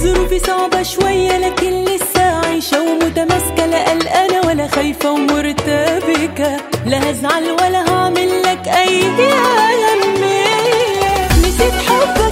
ظروفي صعبة شوية لكن لسه عايشة ومتماسكة لا قلقانة ولا خايفة ومرتبكة لا هزعل ولا هعمل لك أي أهمية نسيت حبك